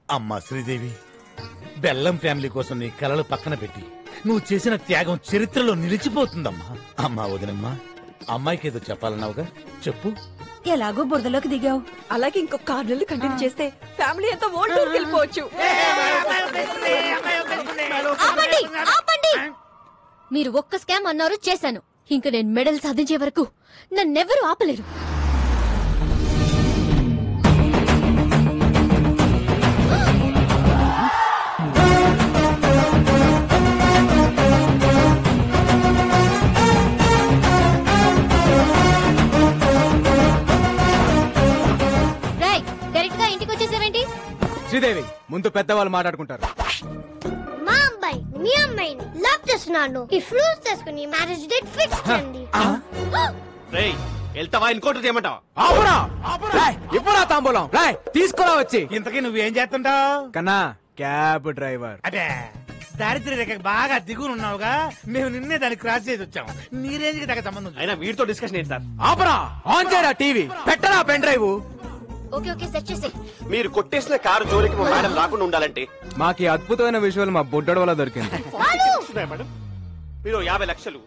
అమ్మా శ్రీదేవి బెల్లం ఫ్యామిలీ కోసం నీ కలలు పక్కన పెట్టి నువ్వు చేసిన త్యాగం చరిత్రలో నిలిచిపోతుందమ్మా అమ్మా వదినమ్మా అమ్మాయికి ఏదో చెప్పాలన్నావుగా చెప్పు ఎలాగో బురదలోకి దిగావు అలాగే ఇంకొక ఆరు నెలలు కంటిన్యూ చేస్తే ఫ్యామిలీ అంతా ఓల్డ్ వెళ్ళిపోవచ్చు ఆపండి ఆపండి మీరు ఒక్క స్కామ్ అన్నారు చేశాను ఇంక నేను మెడల్ సాధించే వరకు నన్నెవరూ ఆపలేరు రేయ్ డైరెక్ట్ గా ఇంటికి వచ్చేసావేంటి శ్రీదేవి ముందు పెద్దవాళ్ళు మాట్లాడుకుంటారు మా అబ్బాయి మీ అమ్మాయిని లవ్ చేస్తున్నాను ఈ ఫ్రూట్స్ తీసుకుని మ్యారేజ్ డేట్ ఫిక్స్ చేయండి రేయ్ వెళ్తావా ఇంకోటి చేయమంటావా ఆపురా! రాయ్, ఇవ్వరా తాంబూలం రాయ్ తీసుకురా వచ్చి ఇంతకీ నువ్వేం చేస్తుంటావు కన్నా క్యాబ్ డ్రైవర్ అదే దారిద్ర్య రేఖ బాగా దిగునున్నావుగా మేము నిన్నే దాన్ని క్రాస్ చేసి వచ్చాము నీ రేంజ్ కి దగ్గర సంబంధం లేదు. అయినా వీడితో డిస్కషన్ ఏంటి సార్ ఆపరా ఆన్ చేయరా టీవీ పెట్టరా pen drive okay okay set చేసే మీరు కొట్టేసిన కారు జోలికి మా మేడం రాకుండా ఉండాలంటే మాకు ఈ అద్భుతమైన విజువల్ మా బుడ్డోడు వల్ల దొరికింది వస్తున్నాయా మేడం మీరు యాభై లక్షలు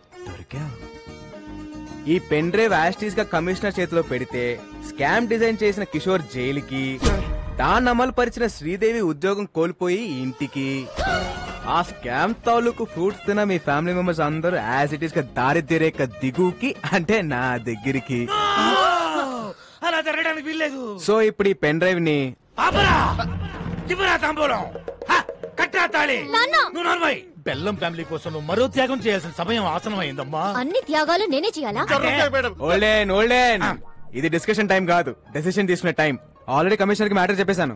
ఈ పెన్ డ్రైవ్ యాస్టీస్ గా కమిషనర్ చేతిలో పెడితే స్కామ్ డిజైన్ చేసిన కిషోర్ జైలుకి దాన్ని అమలు పరిచిన శ్రీదేవి ఉద్యోగం కోల్పోయి ఇంటికి ఆ స్కామ్ తాలూకు ఫ్రూట్స్ తిన మీ ఫ్యామిలీ మెంబర్స్ అందరూ యాజ్ ఇట్ ఈస్ గా దారిద్ర్య రేఖ దిగుకి అంటే నా దగ్గరికి అలా జరగడానికి వీల్లేదు సో ఇప్పుడు ఈ పెన్ డ్రైవ్ ని ఆపరా ఇవ్వరా తాంబూలం హ, కట్టరా తాళి నాన్న! నువ్వు నోర్మై బెల్లం ఫ్యామిలీ కోసం నువ్వు మరో త్యాగం చేయాల్సిన సమయం ఆసనం అయిందమ్మా అన్ని త్యాగాలు నేనే చేయాలా మేడం ఓల్డెన్ ఓల్డెన్ ఇది డిస్కషన్ టైం కాదు డెసిషన్ తీసుకునే టైం ఆల్రెడీ కమిషనర్ కి మ్యాటర్ చెప్పేశాను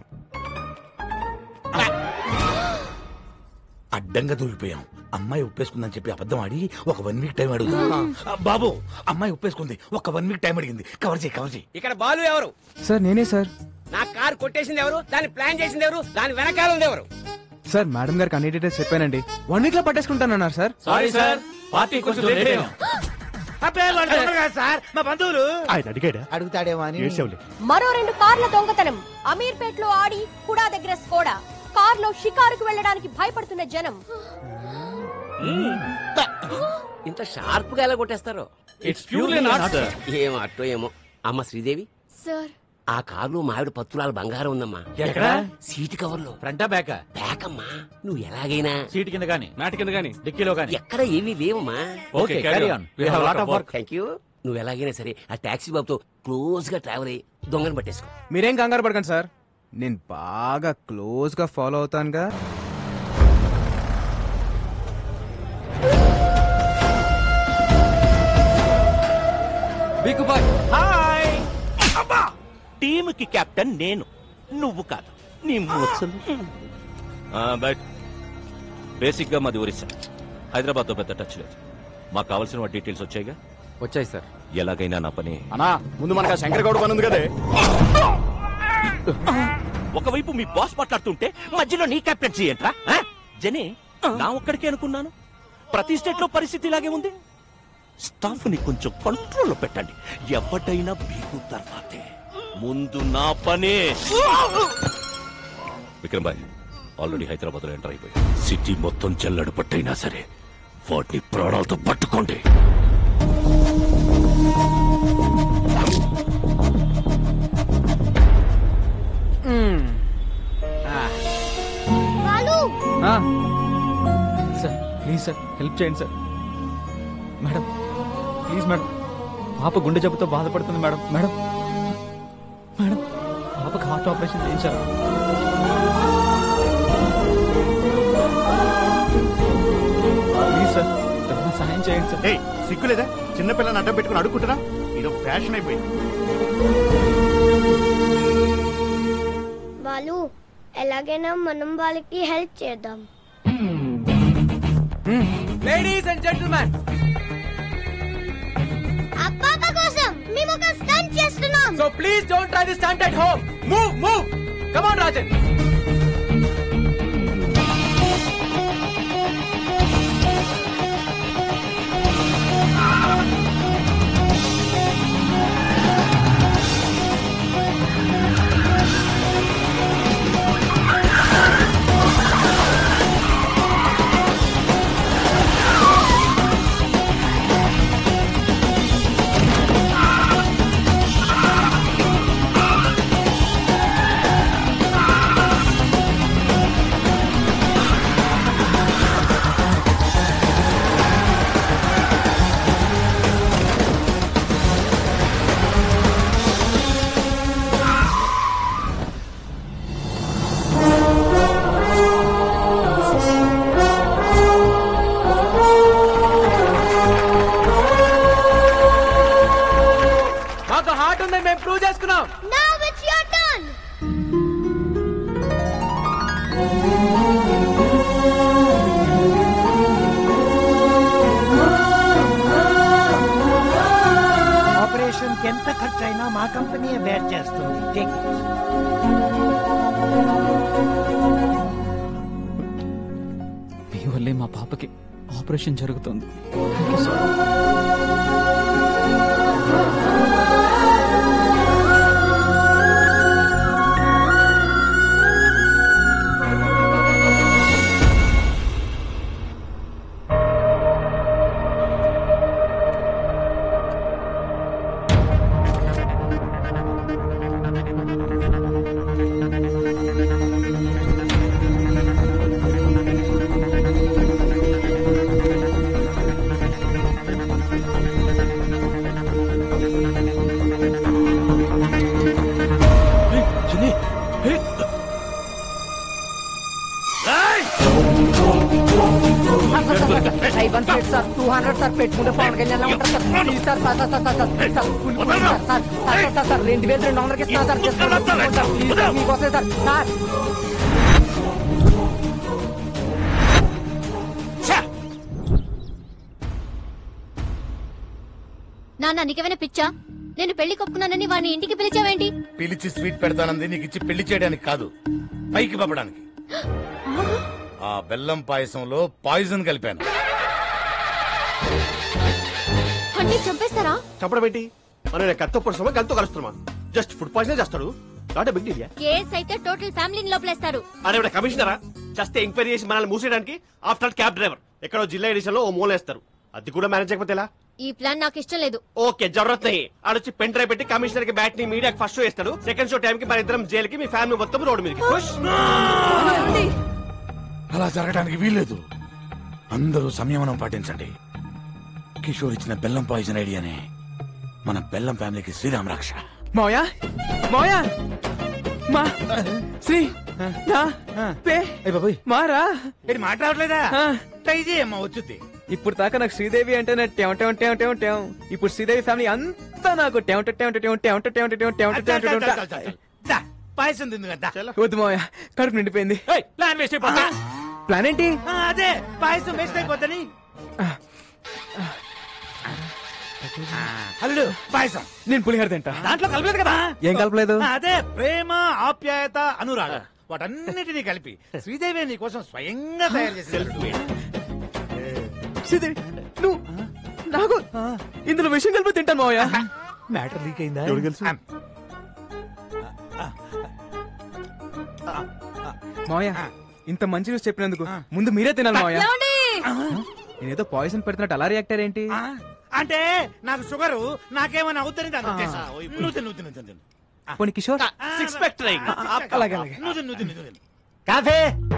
అడ్డంగా దూరిపోయాం అమ్మాయి ఒప్పేసుకుందని చెప్పి అబద్ధం ఆడి ఒక వన్ వీక్ టైం అడుగు బాబు అమ్మాయి ఒప్పేసుకుంది ఒక వన్ వీక్ టైం అడిగింది కవర్ చేయి కవర్ చేయి ఇక్కడ బాలు ఎవరు సార్ నేనే సార్ నా కార్ కొట్టేసింది ఎవరు దాన్ని ప్లాన్ చేసింది ఎవరు దాని వెనకాల ఉంది ఎవరు సార్ మేడం గారికి అన్ని డీటెయిల్స్ చెప్పానండి వన్ వీక్ లో పట్టేసుకుంటానన్నారు సార్ సారీ సార్ పార్టీ కొంచెం లేట్ అయ్యాం అబ్బే వాళ్ళు దొంగలు కాదు సార్ మా బంధువులు ఆయన అడిగాడా అడుగుతాడేమో అని మరో రెండు కార్ల దొంగతనం అమీర్పేట్ లో ఆడి హుడా దగ్గర స్కోడా కార్లో షికారుకు వెళ్ళడానికి భయపడుతున్న జనం ఇంత షార్ప్ గా ఎలా కొట్టేస్తారు ఇట్స్ ప్యూర్లీ నాట్ సార్ ఏమో అట్టో ఏమో అమ్మ శ్రీదేవి సార్ ఆ కారులో మావిడ పత్తులాల బంగారం ఉందమ్మా ఎక్కడ సీటు కవర్ లో ఫ్రంటా బ్యాక్ బ్యాక్ అమ్మా నువ్వు ఎలాగైనా సీట్ కింద గానీ నాటి కింద గానీ డిక్కీలో గానీ ఎక్కడ ఏమీ లేవమ్మా okay carry on we have lot of work thank you నువ్వు ఎలాగైనా సరే ఆ టాక్సీ బాబుతో క్లోజ్ గా ట్రావెల్ అయ్యి దొంగను పట్టేసుకో మీరేం కంగారు పడకండి సార్ నేను బాగా క్లోజ్ గా ఫాలో అవుతానుగా బిక్కుబాయ్ హాయ్ అబ్బా టీమ్ కి కెప్టెన్ నేను నువ్వు కాదు నీ మూర్చలు బట్ బేసిక్ గా మాది ఒరిస్సా హైదరాబాద్ తో పెద్ద టచ్ లేదు మాకు కావాల్సిన డీటెయిల్స్ వచ్చాయిగా వచ్చాయి సార్ ఎలాగైనా నా పని అన్నా ముందు మనకు శంకర్ గౌడ్ పని ఉంది కదే ఒకవైపు మీ బాస్ మాట్లాడుతుంటే మధ్యలో నీ కెప్టెన్సీ ఏంట్రా ఆ? జనే నా ఒక్కడికే అనుకున్నాను ప్రతి స్టేట్ లో పరిస్థితి ఇలాగే ఉంది స్టాఫ్ ని కొంచెం కంట్రోల్లో పెట్టండి ఎవడైనా బీగు తర్వాతే ముందు నా పనే విక్రమ్ బాయ్ ఆల్రెడీ హైదరాబాద్ లో ఎంటర్ అయిపోయి సిటీ మొత్తం జల్లడు పట్టైనా సరే వాటిని ప్రాణాలతో పట్టుకోండి Balu sir please sir help చేయండి సార్ మేడం ప్లీజ్ మేడం పాప గుండె జబ్బుతో బాధపడుతుంది మేడం మేడం మేడం పాపకి హార్ట్ ఆపరేషన్ చేయించాలి ప్లీజ్ సార్ ఏమైనా సహాయం చేయండి సార్ ఏయ్ సిగ్గులేదా చిన్నపిల్లని అడ్డం పెట్టుకుని అడుక్కుంటున్నా ఇది ఫ్యాషన్ అయిపోయింది బాలు ఎలాగైనా మనం వాళ్ళకి హెల్ప్ చేద్దాం లేడీస్ అండ్ జెంటిల్మెన్ ఆ పాప కోసం మేము ఒక స్టంట్ చేస్తున్నాం so please don't try this stunt at home move move come on Rajan పాపకి ఆపరేషన్ జరుగుతుంది I one plate sir two hundred sir పెట్టుకుంటే పవన్ కళ్యాణ్ ఉంటారు sir please sir sir sir sir sir sir sir full full sir sir sir sir sir రెండు వేలు రెండు వందలకి ఇస్తున్నా sir చేసుకోండి సార్ ప్లీజ్ సార్ మీకోసం సార్ సార్ నాన్న నీకేమైనా పిచ్చా నేను పెళ్లి కొప్పుకున్నానని వాడిని ఇంటికి పిలిచావేంటి పిలిచి స్వీట్ పెడతానంది నీకు ఇచ్చి పెళ్లి చేయడానికి కాదు పైకి పంపడానికి ఆ బెల్లం పాయసంలో పాయిజన్ కలిపాను అంటే చంపేస్తారా చంపడం ఏంటి మనం కత్తో పొడుస్తామా గంతో కలుస్తున్నామా జస్ట్ ఫుడ్ పాయిజన్ చేస్తాడు నాట్ బిగ్ డీల్ కేస్ అయితే టోటల్ ఫ్యామిలీని లోపలేస్తారు అరే కమిషనరా జస్ట్ ఎంక్వైరీ చేసి మనల్ని మూసేయడానికి ఆఫ్టర్ క్యాబ్ డ్రైవర్ ఎక్కడో జిల్లా ఎడిషన్ లో ఓ మూలేస్తారు అది కూడా మేనేజ్ చేయకపోతే ఎలా ఈ ప్లాన్ నాకు ఇష్టం లేదు ఓకే జరూరత్ నహీ ఆడొచ్చి పెన్ డ్రైవ్ పెట్టి కమిషనర్ కి బ్యాట్ ని మీడియాకి ఫస్ట్ షో ఇస్తాడు సెకండ్ షో టైం కి మన ఇద్దరం జైలుకి మీ ఫ్యామిలీ మొత్తం రోడ్ మీదకి ఖుష్ అలా జరగడానికి వీల్లేదు అందరూ సంయమనం పాటించండి కిషోర్ ఇచ్చిన బెల్లం పాయిజన్ ఐడియానే మన బెల్లం ఫ్యామిలీకి శ్రీరామ్ రక్ష మోయా మోయా మా శ్రీ నా పే మారా ఇది మాట్లాడలేదా ట్రై చేయమ్మా వచ్చుద్ది ఇప్పుడు దాకా నాకు శ్రీదేవి అంటే నా టెం టెం టెం టెం టెం ఇప్పుడు శ్రీదేవి ఫ్యామిలీ అంతా నాకు టెం టెం టెం టెం టెం టెం టెం టెం టెం టెం టెం టెం టెం దా, పాయసం తిందు కదా వద్దు మోయా కడుపు నిండిపోయింది ప్లాన్ వేస్ట్ అయిపోతా ప్లాన్ ఏంటి ఆ, అదే పాయసం వేస్ట్ అయిపోద్దని అల్లుడు పాయసం నేను పులిహోర తింటా దాంట్లో కలపలేదు కదా ఏం కలపలేదు ఆ, అదే ప్రేమ ఆప్యాయత అనురాగ వాటన్నిటినీ కలిపి శ్రీదేవి నీ కోసం స్వయంగా తయారు చేసి శ్రీదేవి నువ్వు నాకు ఇందులో విషయం కలిపి తింటాను మోయా మ్యాటర్ లీక్ అయిందా ఎవరికి తెలుసు? మావయ్య ఇంత మంచి న్యూస్ చెప్పినందుకు ముందు మీరే తినాలి మావయ్య నేనేదో పాయిజన్ పెడుతున్నట్టు అలా రియాక్ట్ ఏంటి ఆ, అంటే నాకు షుగరు నాకేమైనా అవుతుంది దాని ఉద్దేశం నువ్వు తిను, నువ్వు తిను, నువ్వు తిను. పోనీ కిషోర్ సిక్స్ ప్యాక్ ట్రై అలాగే అలాగే నువ్వు తిను, నువ్వు తిను, నువ్వు తిను. కాఫే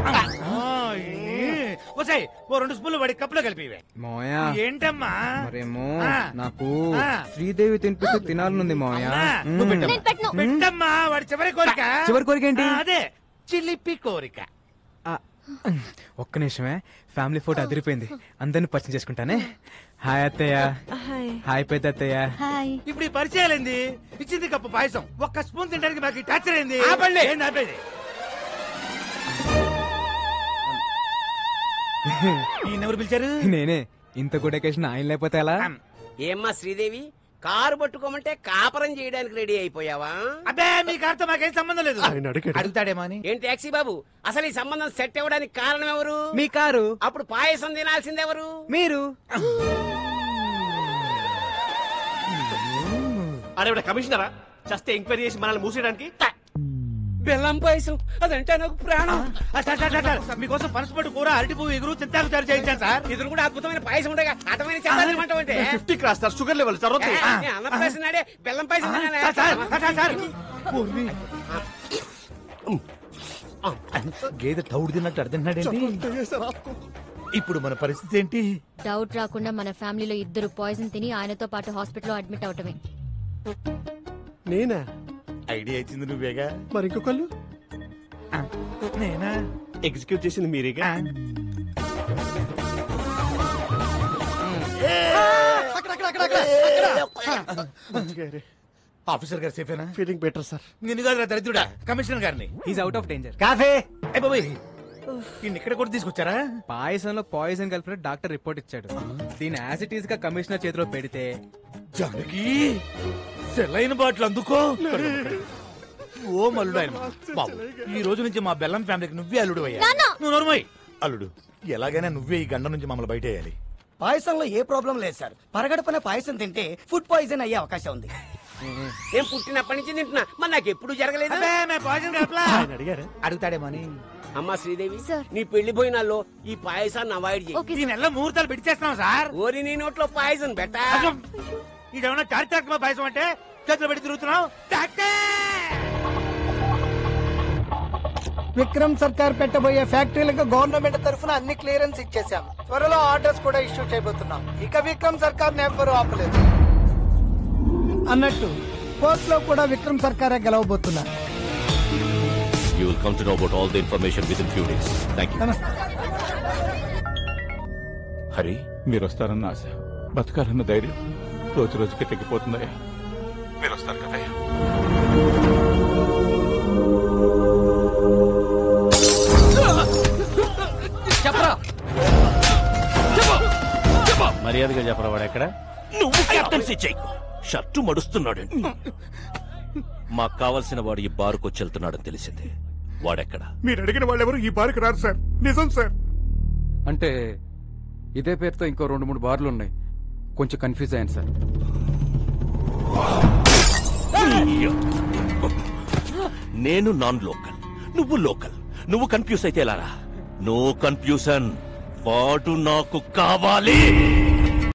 వసాయి ఓ రెండు స్పూన్లు వాడి కప్పులో కలిపి మావయ్య ఏంటమ్మా మరేమో ఆ. నాకు ఆ. శ్రీదేవి తినిపిస్తూ తినాలనుంది మావయ్య అవునా? నువ్వు మ్మ్. పెట్టమ్మా. పెట్టమ్మా వాడి చివరి కోరిక చివరి కోరిక ఏంటి? ఆ, అదే చిలిపి కోరిక ఒక్క నిమిషమే ఫ్యామిలీ ఫోటో అదిరిపోయింది అందరిని పరిచయం చేసుకుంటానే హాయ్ అత్తయ్య హాయ్ పెద్ద అత్తయ్య హాయ్ ఇప్పుడు ఈ పరిచయాలేంది ఇచ్చింది కప్పు పాయసం ఒక్క స్పూన్ తినడానికి మాకు టార్చర్ అయింది ఆపండి. ఏంది ఆపేది ఈయన ఎవరు పిలిచారు నేనే ఇంత గుడ్ అకేషన్ ఆయన లేకపోతే ఎలా ఏమ్మా శ్రీదేవి కారు పట్టుకోమంటే కాపరం చేయడానికి రెడీ అయిపోయావా అబ్బే మీ కార్తో మాకేం సంబంధం లేదు అడుగుతాడేమో అని ఏం టాక్సీ బాబు అసలు ఈ సంబంధం సెట్ అవ్వడానికి కారణం ఎవరు మీ కారు అప్పుడు పాయసం తినాల్సింది ఎవరు మీరు అరే కమిషనరా జస్ట్ ఎంక్వైరీ చేసి మనల్ని మూసేయడానికి బెల్లం పాయసం అదంటే నాకు ప్రాణం ఆ, సార్, సార్, సార్, సార్, మీకోసం పనసపట్టు కూర అరటి పువ్వు ఎగురు చింతాకు చారు చేయించాను సార్ ఇద్దరు కూడా అద్భుతమైన పాయసం ఉండగా అటమైన చెప్పాలంటే fifty cross sir sugar level sir అన్నప్రాసం నాడే బెల్లం పాయసం తినాలా? Sir, sir, sir, sir. పూర్వి. గేదె తౌడు తిన్నట్టు అర్థంటున్నాడేంటి ఇప్పుడు మన పరిస్థితి ఏంటి డౌట్ రాకుండా మన ఫ్యామిలీలో ఇద్దరు పాయిజన్ తిని ఆయనతో పాటు హాస్పిటల్లో అడ్మిట్ అవటమే నేనా ఐడియా ఇచ్చింది నువ్వేగా మరి ఇంకొకళ్ళు నేనా ఎగ్జిక్యూట్ చేసింది మీరేగా ఆఫీసర్ గారు సేఫేనా ఫీలింగ్ బెటర్ సార్ నిన్ను కాదురా దరిద్రుడా కమిషనర్ గారిని ఈజ్ అవుట్ ఆఫ్ డేంజర్ కాఫే ఏ బాబోయ్ ఈయన ఇక్కడ కూడా తీసుకొచ్చారా పాయసంలో పాయిజన్ కలిపిన డాక్టర్ రిపోర్ట్ ఇచ్చాడు దీని యాసిటీస్ గా కమిషనర్ చేతిలో పెడితే జానకి సెలైన బాటిల్ అందుకో ఓ మల్లుడు ఆయన బాబు ఈ రోజు నుంచి మా బెల్లం ఫ్యామిలీకి నువ్వే అల్లుడు అయ్యా నాన్న! నువ్వు నోరుమోయ్ అల్లుడు ఎలాగైనా నువ్వే ఈ గండ నుంచి మమ్మల్ని బయటేయాలి పాయసంలో ఏ ప్రాబ్లం లేదు సార్ పరగడపన పాయసం తింటే ఫుడ్ పాయిజన్ అయ్యే అవకాశం ఉంది నేను పుట్టినప్పటి నుంచి తింటున్నా మరి నాకు ఎప్పుడు జరగలేదు అడుగుతాడేమో అని అమ్మా శ్రీదేవి నీ పెళ్లి పోయినాల్లో ఈ పాయసాన్ని అవాయిడ్ చేయి ఈ నెలలో ముహూర్తాలు పెట్టి చేస్తున్నాం సార్ ఓరి నీ నోట్లో పాయసం బెట్ట ఇదేమన్నా చారిత్రాత్మక పాయసం అంటే చేతులు పెట్టి తిరుగుతున్నావు విక్రమ్ సర్కార్ పెట్టబోయే ఫ్యాక్టరీలకు గవర్నమెంట్ తరఫున అన్ని క్లియరెన్స్ ఇచ్చేసాం త్వరలో ఆర్డర్స్ కూడా ఇష్యూ చేయబోతున్నాం ఇక విక్రమ్ సర్కార్ ఎవ్వరూ ఆపలేదు అన్నట్టు కోర్ట్ లో కూడా విక్రమ్ సర్కారే గెలవబోతున్నారు you will come to know about all the information with in few days thank you Hari మీరు వస్తారన్న ఆశ బతకాలన్న ధైర్యం రోజు రోజుకి తగ్గిపోతుందయ్యా మీరు వస్తారు కదయ్యా చెప్పరా మర్యాదగా చెప్పరా వాడు ఎక్కడ నువ్వు కెప్టెన్సీ చేయకు షర్టు మడుస్తున్నాడండి మాకు కావలసిన వాడు ఈ బారుకు వెళ్తున్నాడని తెలిసింది వాడెక్కడ మీరు అడిగిన వాళ్ళెవరు ఈ బారికి రారు సార్ నిజం సార్ అంటే ఇదే పేరుతో ఇంకో రెండు మూడు బార్లు ఉన్నాయి కొంచెం కన్ఫ్యూజ్ అయ్యాను సార్ నేను నాన్ లోకల్ నువ్వు లోకల్ నువ్వు కన్ఫ్యూజ్ అయితే ఎలారా నో కన్ఫ్యూజన్ వాడు నాకు కావాలి